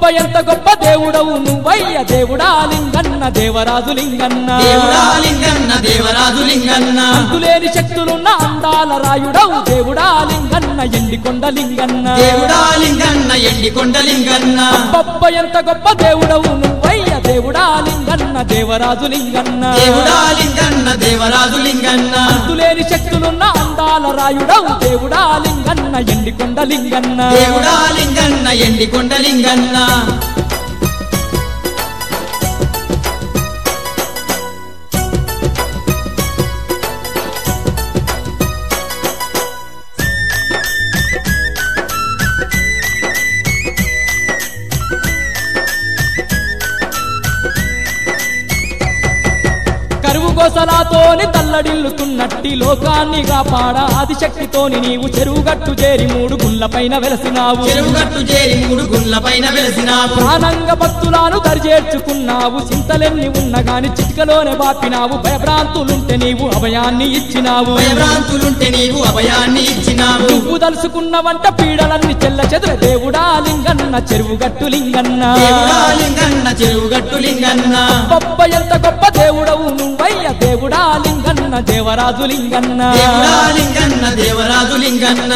ఎంత గొప్ప దేవుడవు నువ్వయ్య దేవుడా లింగన్న దేవరాజు లింగన్న దేవుడా లింగన్న దేవరాజు లింగన్న అంతులేని శక్తులున్న అందాల రాయుడవు దేవుడా లింగన్న ఎండికొండ లింగన్న దేవుడా లింగన్న ఎండికొండ లింగన్న పప్ప ఎంత గొప్ప దేవుడవు నువ్వయ్య దేవుడా లింగన్న దేవరాజు లింగన్న దేవుడా లింగన్న దేవరాజు లింగన్న అంతులేని శక్తులున్న అందాల రాయుడవు దేవుడా లింగన్న ఎండికొండ లింగన్న దేవుడా లింగన్న ఎండికొండ లింగన్న కరువు గోసలాతోని తల్లడిల్లుతున్నట్టి లోకాన్ని కాపాడ ఆదిశక్తితోని నీవు చెరువుగట్టు చేరి మూడు గుళ్ళపైన వెలసినావు చెరువుగట్టు చేరి మూడు గుండ్ల పైన వెలసినావు ప్రాణంగ భక్తులను దరిచేర్చుకున్నావు చింతలెన్ని ఉన్న గాని చిటికలోనే బాపినావు భయభ్రాంతులుంటే నీవు అభయాన్ని ఇచ్చినావు భయభ్రాంతులుంటే నీవు అభయాన్ని ఇచ్చినావు నువ్వు దలుసుకున్న వంట పీడలన్నీ చెల్ల చెదుర దేవుడా లింగన్న చెరువుగట్టు లింగన్న దేవుడా లింగన్న చెరువుగట్టు లింగన్న గొప్ప ఎంత గొప్ప దేవుడవు నువ్వయ్య దేవుడా లింగన్న దేవరాజు లింగన్న దేవుడా లింగన్న దేవరాజు లింగన్న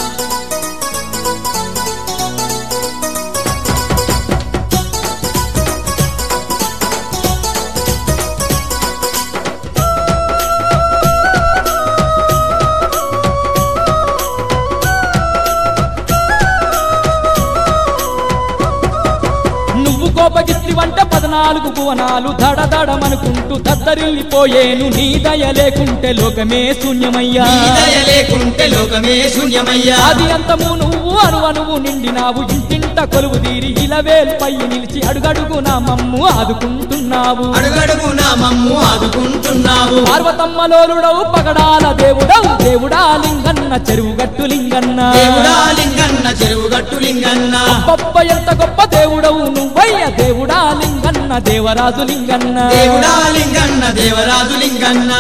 నువ్వు కోపగిత్తి వంట పద్నాలుగు భువనాలు దడదడమనుకుంటూ దద్దరిల్లిపోయేను నీ దయ లేకుంటే లోకమే శూన్యమయ్యా నీ దయ లేకుంటే లోకమే శూన్యమయ్యా ఆది అంతము నువ్వు అణువణువు నిండినావు ఇంటింట కొలువు తీరి ఇలవేల్పై నిలిచి అడుగడుగు నా మమ్ము ఆదుకుంటున్నావు అడుగడుగు నా మమ్ము ఆదుకుంటున్నావు పార్వతమ్మలోలుడవు పగడాల దేవుడవు దేవుడా లింగన్న చెరువుగట్టు లింగన్న దేవుడా లింగన్న చెరువుగట్టు లింగన్న గొప్ప ఎంత గొప్ప దేవుడవు నువ్వయ్య దేవుడా లింగన్న దేవరాజు లింగన్న దేవుడా లింగన్న దేవరాజు లింగన్న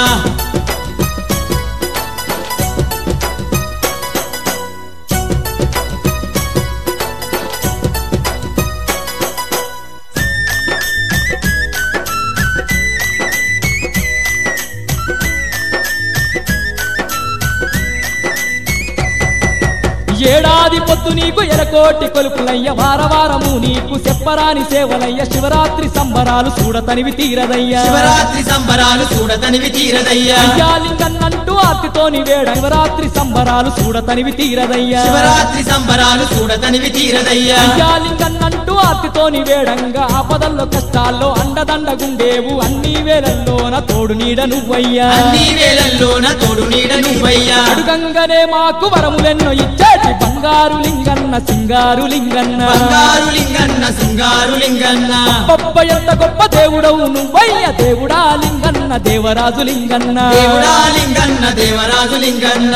ఏడాది పొద్దు నీకు ఎరకోటి కొలుపులయ్య వారవారము నీకు చెప్పరాని సేవలయ్య శివరాత్రి సంబరాలు చూడతనివి తీరదయ్యా శివరాత్రి సంబరాలు చూడతనివి తీరదయ్యా అయ్యా లింగన్నంటూ ఆర్తితోని వేడ శివరాత్రి సంబరాలు చూడతనివి తీరదయ్యా శివరాత్రి సంబరాలు చూడతనివి తీరదయ్యా అయ్యా లింగన్నంటూ ఆర్తితోని వేడంగా ఆపదల్లో కష్టాల్లో అండదండగుండేవు అన్ని వేలల్లోన తోడు నీడ నువ్వయ్యా అన్ని వేళల్లోన తోడు నీడ నువ్వయ్యా అడుగంగనే మాకు వరములెన్నో ఇచ్చేటి బంగారు లింగన్న సింగారు లింగన్న బంగారు లింగన్న సింగారు లింగన్న గొప్ప ఎంత గొప్ప దేవుడవు నువ్వయ్య దేవుడా లింగన్న దేవరాజు లింగన్న దేవుడా లింగన్న దేవరాజు లింగన్న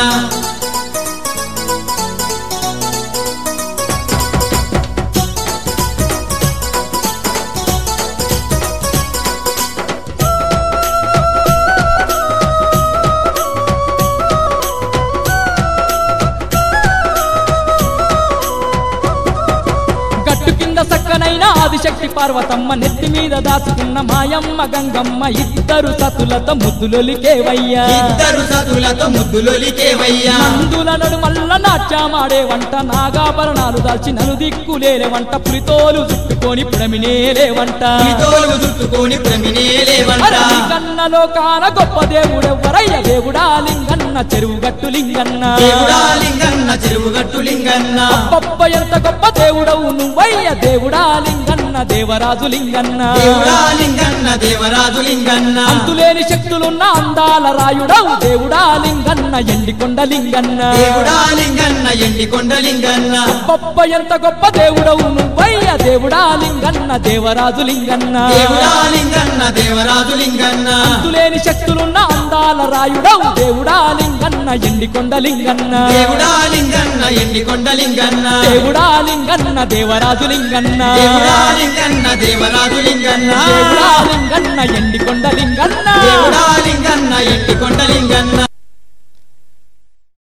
గట్టు కింద సక్కనైన ఆదిశక్తి పార్వతమ్మ నెత్తి మీద దాచుకున్న మాయమ్మ గంగమ్మ ఇద్దరు సతులతో ముద్దులొలికేవయ్యా ఇద్దరు సతులతో ముద్దులొలికేవయ్యా మందుల నడుమల్ల నాట్యమాడే వంట నాగాభరణాలు దాల్చి నలు దిక్కులేలే వంట పులితోలు చుట్టుకొని పుడమినేలే వంట తోలు చుట్టుకొని ప్రమినేలేవంట కన్నలో కాన గొప్ప దేవుడెవ్వరయ్య దేవుడా లింగన్న చెరువు గట్టు లింగన్న దేవుడా లింగన్న చెరువుగట్టు లింగన్న గొప్ప ఎంత గొప్ప దేవుడవు నువ్వయ్య దేవుడా లింగన్న దేవరాజు లింగన్న దేవుడా లింగన్న దేవరాజు లింగన్న అంతులేని శక్తులున్న అందాల రాయుడవు దేవుడా లింగన్న ఎండికొండ లింగన్న దేవుడా లింగన్న ఎండికొండ లింగన్న గొప్ప ఎంత గొప్ప దేవుడవు నువ్వయ్య దేవుడా లింగన్న దేవరాజు లింగన్న దేవుడా లింగన్న దేవరాజు లింగన్న అంతులేని శక్తులున్న అందాల రాయుడవు దేవుడా లింగన్న ఎండికొండ లింగన్న దేవుడా లింగన్న ఎండికొండ లింగన్న దేవుడా లింగన్న దేవరాజు లింగన్న దేవుడా లింగన్న దేవరాజు లింగన్న దేవుడా లింగన్న ఎండికొండ లింగన్న దేవుడా